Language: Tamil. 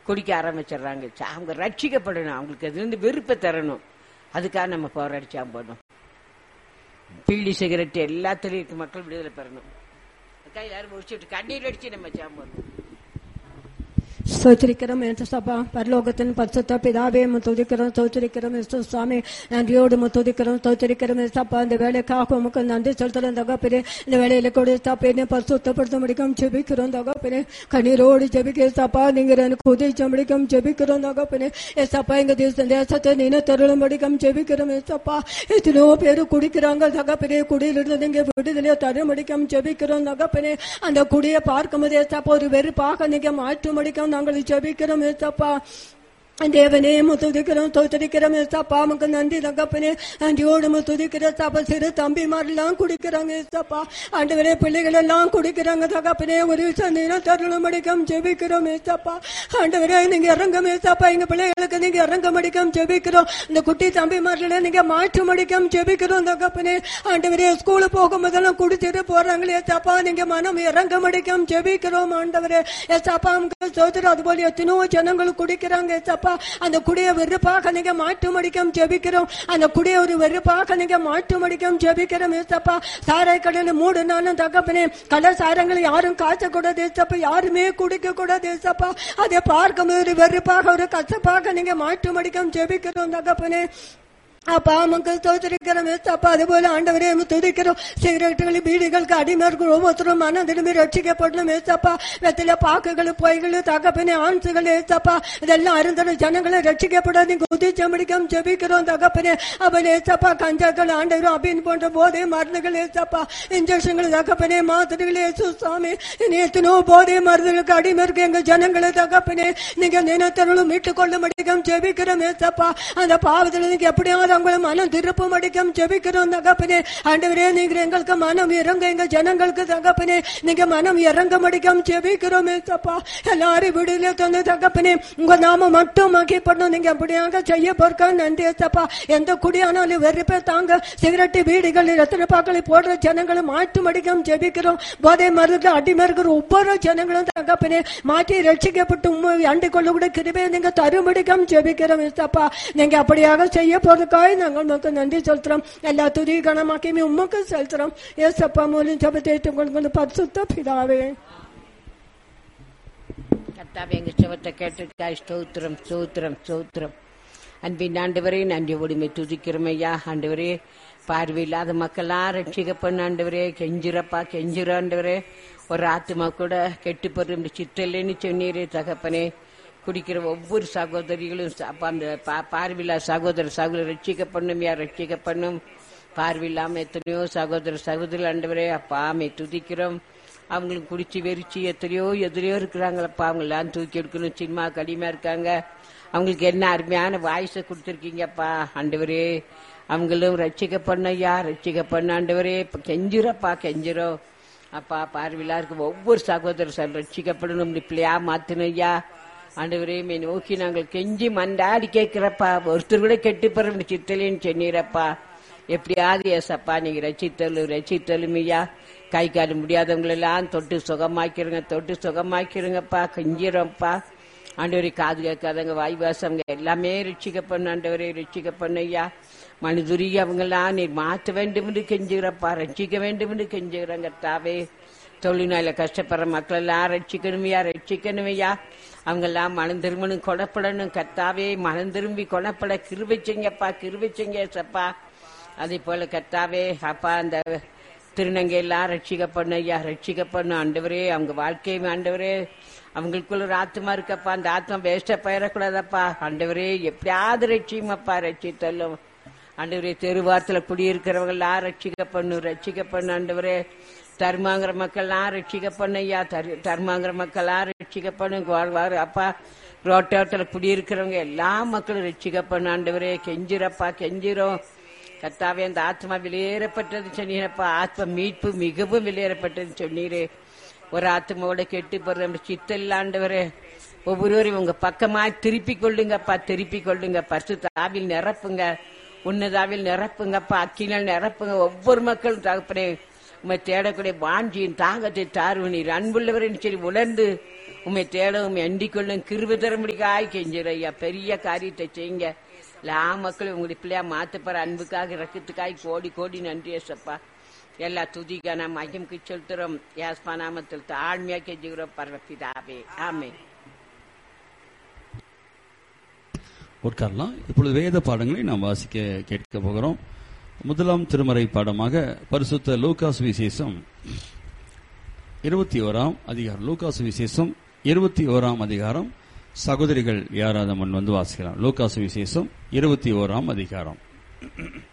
குடிக்க ஆரம்பிச்சிடுறாங்க ச- அவங்க ரட்சிக்கப்படணும் அவங்களுக்கு அதுலேருந்து வெறுப்பை தரணும் அதுக்காக நம்ம போராடிச்சா போடணும் பீடி சிகரெட் எல்லாத்துலயும் இருக்க மக்கள் விடுதலை பெறணும் அதுக்காக எல்லாரும் முடிச்சுட்டு கண்ணீர் அடிச்சு நம்ம சாம்பணும் ஸ்தோத்திரிக்கிறோம் என்று சபா பரலோகத்தின் பரிசுத்த பிதாவே துதிக்கிறோம் ஸ்தோத்திரிக்கிறோம் இயேசு சுவாமி நன்றியோடு துதிக்கிறோம் ஸ்தோத்திரிக்கிறோம் சப்பா இந்த வேலைக்காக உமக்கு நன்றி செலுத்துறோம் தகப்பனே இந்த வேலையில கூட தப்பேனே பரிசுத்தப்படுத்த முடிக்கும் ஜெபிக்கிறோம் தகப்பனே கண்ணீரோடு ஜெபிக்க சப்பா நீங்க எனக்கு உதவி முடிக்கும் ஜெபிக்கிறோம் தகப்பனே ஏசப்பா எங்க தேச தேசத்தை நினை தருளும் முடிக்கும் ஜெபிக்கிறோம் ஏசப்பா எத்தனையோ பேர் குடிக்கிறாங்க தகப்பனே குடியிலிருந்து நீங்க விடுதலையை தர முடிக்கும் ஜெபிக்கிறோம் தகப்பனே அந்த குடியை பார்க்கும்போது ஏசப்பா ஒரு வெறுப்பாக நீங்க மாற்ற முடிக்கும் நாங்கள் ஜெபிக்கிறோம் ஏசப்பா தேவனே முத்துதிக்கிறோம் தோத்தரிக்கிறோம் ஏசப்பா நமக்கு நன்றி தகப்பனே நன்றியோடு முத்துதிக்கிற சப்பா சிறு தம்பிமாரெல்லாம் குடிக்கிறாங்க ஏசப்பா ஆண்டவரே பிள்ளைகள் எல்லாம் குடிக்கிறாங்க தகப்பனே ஒரு சந்தின தருணம் அடிக்கம் ஜெபிக்கிறோம் ஏசப்பா ஆண்டவரே நீங்க இறங்கும் ஏசப்பா எங்க பிள்ளைகளுக்கு நீங்க இறங்க மடிக்கம் ஜெபிக்கிறோம் இந்த குட்டி தம்பிமார்களை நீங்க மாற்று மடிக்கம் ஜெபிக்கிறோம் தகப்பனே ஆண்டவரே ஸ்கூலு போகும்போதெல்லாம் குடிச்சிட்டு போறாங்களே ஏசப்பா நீங்க மனம் இறங்க மடிக்கம் ஜெபிக்கிறோம் ஆண்டவரே ஏசப்பா நமக்கு சோதரம் அதுபோல எத்தனோ ஜனங்கள் குடிக்கிறாங்க ஏசப்பா அந்த குடிய வெறுப்பாக நீங்க மாற்று மடிக்கம் ஜெபிக்கிறோம் அந்த குடிய ஒரு வெறுப்பாக நீங்க மாற்று மடிக்கம் ஜெபிக்கிறோம் ஏசப்பா சாராய் கடல் மூடு நானும் தகப்பனே கலர் சாரங்களை யாரும் காய்ச்சக்கூடாது ஏசப்பா யாருமே குடிக்க கூடாது ஏசப்பா அதை பார்க்கும்போது ஒரு வெறுப்பாக ஒரு கசப்பாக நீங்க மாற்று மடிக்கம் ஜெபிக்கிறோம் தகப்பனே அப்பா மக்கள் தோற்றிருக்கிறோம் அப்பா அதுபோல ஆண்டவரே துதிக்கிறோம் சிகரெட்டுகள் பீடிகளுக்கு அடிமை இருக்கிற ஒவ்வொருத்தரும் மன திரும்பி ரட்சிக்கப்படணும் ஏசப்பா வெத்தில பாக்குகள் பொய்கள் தகப்பனே ஆன்சுகள் ஏசப்பா இதெல்லாம் அருந்தன ஜனங்களை ரட்சிக்கப்படாது நீங்க உதிச்ச முடிக்கும் ஜெபிக்கிறோம் தகப்பனே அவன் ஏசப்பா கஞ்சாக்கள் ஆண்டவரும் அப்படின்னு போன்ற போதை மருந்துகள் ஏசப்பா இன்ஜெக்ஷன்கள் தகப்பனே மாத்திரைகள் ஏசு சாமி இனி எத்தனோ போதை மருந்துகளுக்கு அடிமை இருக்கு எங்க ஜனங்களை தகப்பனே நீங்க நினைத்தருளும் மீட்டுக் கொள்ள முடியும் ஜெபிக்கிறோம் ஏசப்பா அந்த பாவத்தில் நீங்க எப்படியாவது உங்களை மனம் திருப்ப முடிக்கும் ஜெபிக்கிறோம் தகப்பனே ஆண்டவரே நீங்க எங்களுக்கு மனம் இறங்க எங்க ஜனங்களுக்கு தகப்பனே நீங்க மனம் இறங்க முடிக்கும் ஜெபிக்கிறோம் ஏசப்பா எல்லாரும் விடுதலை தந்து தகப்பனே உங்க நாம மட்டும் மகிப்படணும் நீங்க அப்படியாக செய்ய பொறுக்க நன்றி ஏசப்பா எந்த குடியானாலும் வெறுப்பே தாங்க சிகரெட்டு வீடுகள் ரத்தன பாக்களை போடுற ஜனங்களை மாற்று மடிக்கும் ஜெபிக்கிறோம் போதை மருந்து அடிமை இருக்கிற ஒவ்வொரு ஜனங்களும் தகப்பனே மாற்றி ரட்சிக்கப்பட்டு உண்மை அண்டு கொள்ள கூட கிருபையை நீங்க தருமடிக்கம் ஜெபிக்கிறோம் ஏசப்பா நீங்க அப்படியாக செய்ய போறதுக்காக நாங்கள் உமக்கு நன்றி செலுத்துறோம் எல்லா துதி கணமாக்கியுமே உமக்கு செலுத்துறோம் ஏசப்பா மூலம் ஜபத்தை உங்களுக்கு பரிசுத்த பிதாவே கர்த்தாவே எங்க சிவத்தை கேட்டிருக்காய் ஸ்தோத்திரம் ஸ்தோத்திரம் ஸ்தோத்திரம் அன்பின் ஆண்டவரே நன்றி ஒடுமை துதிக்கிறோம் ஐயா ஆண்டவரே பார்வையில்லாத மக்கள்லாம் ரட்சிக்க பண்ண ஆண்டவரே கெஞ்சிரப்பா கெஞ்சிர ஆண்டவரே ஒரு ஆத்மா கூட கெட்டு போற சித்தல்லைன்னு சொன்னீரே தகப்பனே குடிக்கிற ஒவ்வொரு சகோதரிகளும் ச- அப்ப அந்த பா- பார்வையில்லா சகோதர சகோதரர் ரட்சிக்க பண்ணும் யார் ரட்சிக்க பண்ணும் பார்வையில்லாம எத்தனையோ சகோதர சகோதரி ஆண்டவரே அப்பா ஆமை துதிக்கிறோம் அவங்களுக்கு குடிச்சு வெறிச்சு எத்தனையோ எதிரையோ இருக்கிறாங்களப்பா அவங்களாம் தூக்கி எடுக்கணும் சினிமா கடிமையா இருக்காங்க அவங்களுக்கு என்ன அருமையான வாய்ஸை கொடுத்துருக்கீங்கப்பா ஆண்டவரே அவங்களும் ரட்சிக்க பண்ணையா ரட்சிக்க பண்ண ஆண்டவரே இப்ப கெஞ்சிரப்பா கெஞ்சிரும் அப்பா பார்வையிலா இருக்க ஒவ்வொரு சகோதரர் சார் ரட்சிக்கப்படணும் பிள்ளையா மாத்தணையா ஆண்டவரே மே நோக்கி நாங்கள் கெஞ்சி மண்டாடி கேட்கிறப்பா ஒருத்தர் கூட கெட்டு பெற சித்தலேன்னு சொன்னீரப்பா எப்படியாவது ஏசப்பா நீங்க ரசித்தலும் ரசித்தலும் ஐயா கை கால் முடியாதவங்களெல்லாம் தொட்டு சுகமாக்கிருங்க தொட்டு சுகமாக்கிருங்கப்பா கெஞ்சிரப்பா ஆண்டவரே காது கேட்காதவங்க வாய் வாசவங்க எல்லாமே ரட்சிக்க பண்ண ஆண்டவரே ரட்சிக்க பண்ண ஐயா மனுதுரி அவங்கெல்லாம் நீர் மாற்ற வேண்டும் என்று கெஞ்சுகிறப்பா ரட்சிக்க வேண்டும் என்று கெஞ்சுகிறாங்க தாவே தொழில்நாள கஷ்டப்படுற மக்கள் எல்லாம் ரட்சிக்கணுமையா ரட்சிக்கணுமையா அவங்க எல்லாம் மனம் திரும்பணும் கொடப்படணும் கத்தாவே மனம் திரும்பி கொடப்பட கிருபிச்சைங்கப்பா கிருபிச்சைங்க சப்பா அதே போல கத்தாவே அப்பா அந்த திருநங்கை எல்லாம் ரட்சிக்க பண்ண ஐயா ரட்சிக்க பண்ண ஆண்டவரே அவங்க வாழ்க்கையும் ஆண்டவரே அவங்களுக்குள்ள ஒரு ஆத்மா இருக்கப்பா அந்த ஆத்மா வேஸ்டா பயிரக்கூடாதப்பா ஆண்டவரே எப்படியாவது ரட்சியுமப்பா ரட்சித்தல்லும் ஆண்டவரே தெருவாரத்துல குடியிருக்கிறவங்க எல்லாம் ரட்சிக்க பண்ணு ரட்சிக்க பண்ணு ஆண்டவரே தர்மாங்கிற மக்கள்லாம் ரட்சிக்க பண்ணு ஐயா தர்- தர்மாங்கிற மக்கள்லாம் ரட்சிக்க பண்ணு வாழ்வாரு அப்பா ரோட்டோரத்தில் குடியிருக்கிறவங்க எல்லா மக்களும் ரட்சிக்க பண்ணு ஆண்டவரே கெஞ்சிரப்பா கெஞ்சிரும் கத்தாவே அந்த ஆத்மா வெளியேறப்பட்டது சொன்னீரப்பா ஆத்ம மீட்பு மிகவும் வெளியேறப்பட்டது சொன்னீரே ஒரு ஆத்மாவோட கெட்டு போற நம்ம சித்தல்லாண்டவரே ஒவ்வொருவரையும் உங்க பக்கமா திருப்பி கொள்ளுங்கப்பா திருப்பி கொள்ளுங்க பசு தாவில் நிரப்புங்க உன்னதாவில் நிரப்புங்கப்பா அக்கினால் நிரப்புங்க ஒவ்வொரு மக்களும் தகப்பனே உம்மை தேடக்கூடிய வாஞ்சியின் தாகத்தை தாருவனீர் அன்புள்ளவரின் சரி உணர்ந்து உம்மை தேட உம்மை அண்டிக் கொள்ளும் கிருப தரும்படிக்காய் கெஞ்சுற ஐயா பெரிய காரியத்தை செய்யுங்க எல்லா மக்களும் உங்களுடைய பிள்ளையா மாத்தப்பற அன்புக்காக ரக்கத்துக்காய் கோடி கோடி நன்றி ஏசப்பா எல்லா துதிக்கான மகிமுக்கு செலுத்துறோம் யாஸ்மா நாமத்தில் தாழ்மையா கெஞ்சுகிறோம் பரவப்பிதாவே ஆமே உட்காரலாம் இப்பொழுது வேத பாடங்களை நாம் வாசிக்க கேட்க போகிறோம் முதலாம் திருமறை பாடமாக பரிசுத்த லூகாஸ் விசேஷம் இருபத்தி ஓராம் அதிகாரம் லூகாஸ் விசேஷம் இருபத்தி ஓராம் அதிகாரம் சகோதரிகள் யாராவது முன் வந்து வாசிக்கலாம் லூகாஸ் விசேஷம் இருபத்தி ஓராம் அதிகாரம்